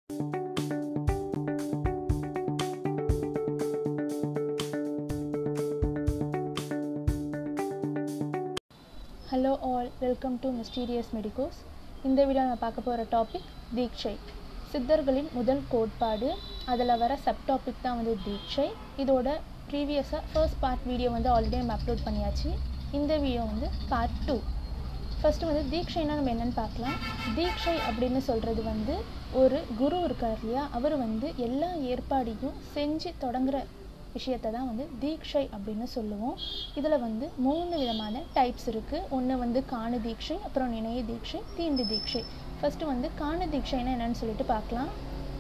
hello all welcome to mysterious medicos இந்த video நம்ம பார்க்க போகிற டாபிக் தீட்சை சித்தர்களின் முதல் கோட்பாடு அதில் வர சப் டாபிக் தான் வந்து தீட்சை இதோட ப்ரீவியஸாக ஃபர்ஸ்ட் பார்ட் வீடியோ வந்து ஆல்ரெடி நம்ம அப்லோட் பண்ணியாச்சு இந்த வீடியோ வந்து பார்ட் டூ ஃபஸ்ட்டு வந்து தீட்சைனா நம்ம என்னென்னு பார்க்கலாம் தீட்சை அப்படின்னு சொல்கிறது வந்து ஒரு குரு இருக்கார் இல்லையா அவர் வந்து எல்லா ஏற்பாடையும் செஞ்சு தொடங்குற விஷயத்தை தான் வந்து தீட்சை அப்படின்னு சொல்லுவோம் இதில் வந்து மூணு விதமான டைப்ஸ் இருக்குது ஒன்று வந்து காணு தீட்சை அப்புறம் நினைய தீட்சை தீண்டு தீட்சை ஃபஸ்ட்டு வந்து காணு தீட்சைனா என்னன்னு சொல்லிட்டு பார்க்கலாம்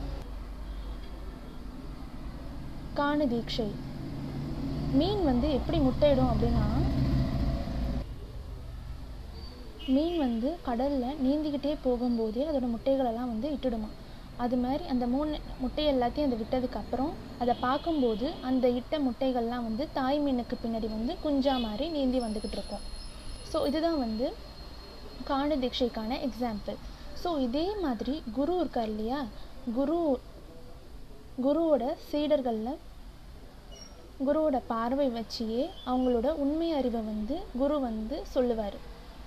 காணு தீட்சை மீன் வந்து எப்படி முட்டையிடும் அப்படின்னா மீன் வந்து கடலில் நீந்திக்கிட்டே போகும்போதே அதோட முட்டைகளெல்லாம் வந்து இட்டுடுமா அது மாதிரி அந்த மூணு முட்டை எல்லாத்தையும் அதை விட்டதுக்கப்புறம் அதை பார்க்கும்போது அந்த இட்ட முட்டைகள்லாம் வந்து தாய் மீனுக்கு பின்னாடி வந்து குஞ்சா மாதிரி நீந்தி வந்துக்கிட்டு இருக்கும் ஸோ இதுதான் வந்து காண தீட்சைக்கான எக்ஸாம்பிள் ஸோ இதே மாதிரி குரு இருக்கார் இல்லையா குரு குருவோட சீடர்களில் குருவோட பார்வை வச்சியே அவங்களோட உண்மை அறிவை வந்து குரு வந்து சொல்லுவார்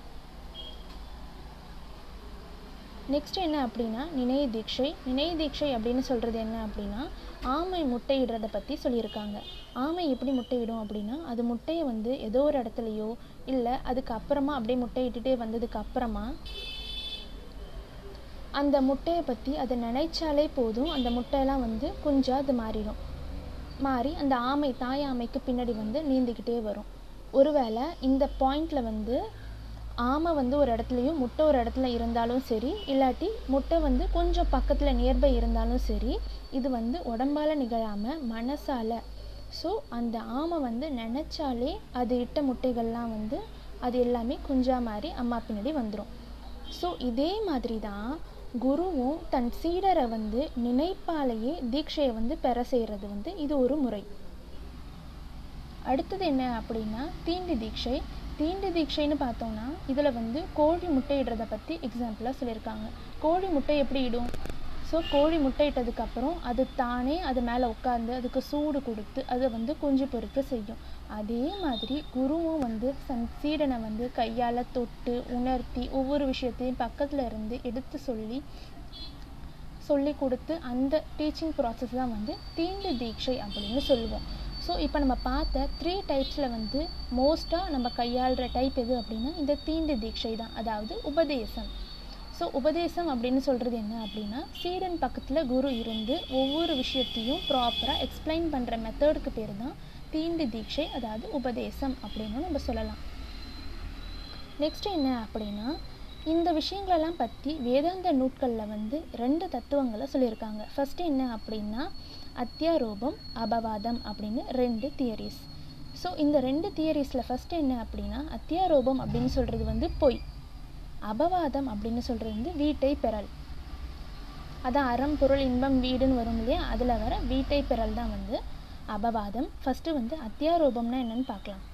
நெக்ஸ்ட் என்ன அப்படின்னா நினைய தீட்சை நினைய தீட்சை அப்படின்னு சொல்கிறது என்ன அப்படின்னா ஆமை முட்டையிடுறத பற்றி சொல்லியிருக்காங்க ஆமை எப்படி முட்டையிடும் அப்படின்னா அது முட்டையை வந்து ஏதோ ஒரு இடத்துலையோ இல்லை அதுக்கு அப்புறமா அப்படியே முட்டையிட்டுட்டே வந்ததுக்கு அப்புறமா அந்த முட்டையை பற்றி அதை நினைச்சாலே போதும் அந்த முட்டையெல்லாம் வந்து குஞ்சா அது மாறிடும் மாறி அந்த ஆமை தாய் ஆமைக்கு பின்னாடி வந்து நீந்திக்கிட்டே வரும் ஒருவேளை இந்த பாயிண்டில் வந்து ஆமை வந்து ஒரு இடத்துலையும் முட்டை ஒரு இடத்துல இருந்தாலும் சரி இல்லாட்டி முட்டை வந்து கொஞ்சம் பக்கத்தில் நியர்பை இருந்தாலும் சரி இது வந்து உடம்பால் நிகழாமல் மனசால் ஸோ அந்த ஆமை வந்து நினச்சாலே அது இட்ட முட்டைகள்லாம் வந்து அது எல்லாமே குஞ்சா மாதிரி அம்மா பின்னாடி வந்துடும் ஸோ இதே மாதிரி தான் குருவும் தன் சீடரை வந்து நினைப்பாலேயே தீட்சையை வந்து பெற செய்கிறது வந்து இது ஒரு முறை அடுத்தது என்ன அப்படின்னா தீண்டு தீட்சை தீண்டு தீட்சைன்னு பார்த்தோம்னா இதில் வந்து கோழி முட்டையிடுறதை பற்றி எக்ஸாம்பிளாக சொல்லியிருக்காங்க கோழி முட்டை எப்படி இடும் ஸோ கோழி முட்டையிட்டதுக்கப்புறம் அது தானே அது மேலே உட்காந்து அதுக்கு சூடு கொடுத்து அதை வந்து குஞ்சு பொறுக்க செய்யும் அதே மாதிரி குருவும் வந்து சன் சீடனை வந்து கையால் தொட்டு உணர்த்தி ஒவ்வொரு விஷயத்தையும் பக்கத்தில் இருந்து எடுத்து சொல்லி சொல்லி கொடுத்து அந்த டீச்சிங் ப்ராசஸ் தான் வந்து தீண்டு தீட்சை அப்படின்னு சொல்லுவோம் ஸோ இப்போ நம்ம பார்த்த த்ரீ டைப்ஸில் வந்து மோஸ்ட்டாக நம்ம கையாளுற டைப் எது அப்படின்னா இந்த தீண்டு தீட்சை தான் அதாவது உபதேசம் ஸோ உபதேசம் அப்படின்னு சொல்கிறது என்ன அப்படின்னா சீடன் பக்கத்தில் குரு இருந்து ஒவ்வொரு விஷயத்தையும் ப்ராப்பராக எக்ஸ்பிளைன் பண்ணுற மெத்தடுக்கு பேர் தான் தீண்டு தீட்சை அதாவது உபதேசம் அப்படின்னு நம்ம சொல்லலாம் நெக்ஸ்ட் என்ன அப்படின்னா இந்த விஷயங்களெல்லாம் பற்றி வேதாந்த நூட்களில் வந்து ரெண்டு தத்துவங்களை சொல்லியிருக்காங்க ஃபஸ்ட்டு என்ன அப்படின்னா அத்தியாரோபம் அபவாதம் அப்படின்னு ரெண்டு தியரிஸ் ஸோ இந்த ரெண்டு தியரிஸில் ஃபஸ்ட்டு என்ன அப்படின்னா அத்தியாரோபம் அப்படின்னு சொல்கிறது வந்து பொய் அபவாதம் அப்படின்னு சொல்கிறது வந்து வீட்டை பெறல் அதான் அறம் பொருள் இன்பம் வீடுன்னு வரும் இல்லையா அதில் வர வீட்டை பெறல் தான் வந்து அபவாதம் ஃபஸ்ட்டு வந்து அத்தியாரோபம்னா என்னன்னு பார்க்கலாம்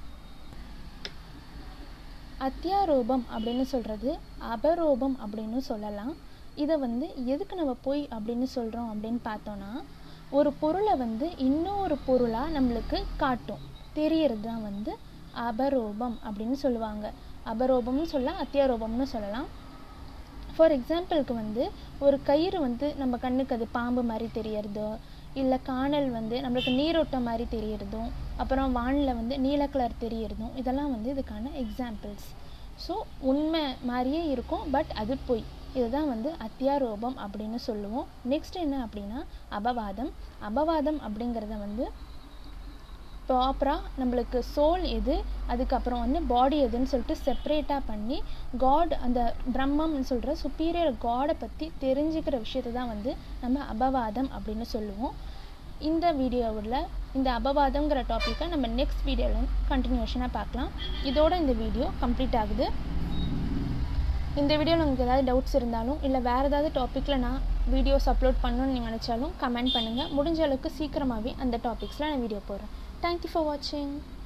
அத்தியாரோபம் அப்படின்னு சொல்கிறது அபரோபம் அப்படின்னு சொல்லலாம் இதை வந்து எதுக்கு நம்ம பொய் அப்படின்னு சொல்கிறோம் அப்படின்னு பார்த்தோன்னா ஒரு பொருளை வந்து இன்னொரு பொருளாக நம்மளுக்கு காட்டும் தெரியறது தான் வந்து அபரோபம் அப்படின்னு சொல்லுவாங்க அபரோபம்னு சொல்லலாம் அத்தியாரோபம்னு சொல்லலாம் ஃபார் எக்ஸாம்பிளுக்கு வந்து ஒரு கயிறு வந்து நம்ம கண்ணுக்கு அது பாம்பு மாதிரி தெரியறதோ இல்லை காணல் வந்து நம்மளுக்கு நீரோட்டம் மாதிரி தெரியறதும் அப்புறம் வானில் வந்து நீல கலர் தெரியறதும் இதெல்லாம் வந்து இதுக்கான எக்ஸாம்பிள்ஸ் ஸோ உண்மை மாதிரியே இருக்கும் பட் அது பொய் இதுதான் வந்து அத்தியாரோபம் அப்படின்னு சொல்லுவோம் நெக்ஸ்ட் என்ன அப்படின்னா அபவாதம் அபவாதம் அப்படிங்கிறத வந்து ப்ராப்பராக நம்மளுக்கு சோல் எது அதுக்கப்புறம் வந்து பாடி எதுன்னு சொல்லிட்டு செப்ரேட்டாக பண்ணி காட் அந்த பிரம்மம்னு சொல்கிற சுப்பீரியர் காடை பற்றி தெரிஞ்சுக்கிற விஷயத்தை தான் வந்து நம்ம அபவாதம் அப்படின்னு சொல்லுவோம் இந்த வீடியோவில் இந்த அபவாதங்கிற டாப்பிக்கை நம்ம நெக்ஸ்ட் வீடியோவில் கண்டினியூஷனாக பார்க்கலாம் இதோட இந்த வீடியோ கம்ப்ளீட் ஆகுது இந்த வீடியோவில் உங்களுக்கு ஏதாவது டவுட்ஸ் இருந்தாலும் இல்லை வேறு ஏதாவது டாப்பிக்கில் நான் வீடியோஸ் அப்லோட் பண்ணணும்னு நீங்கள் நினச்சாலும் கமெண்ட் பண்ணுங்கள் முடிஞ்ச அளவுக்கு சீக்கிரமாகவே அந்த டாபிக்ஸில் நான் வீடியோ போடுறேன் தேங்க்யூ ஃபார் வாட்சிங்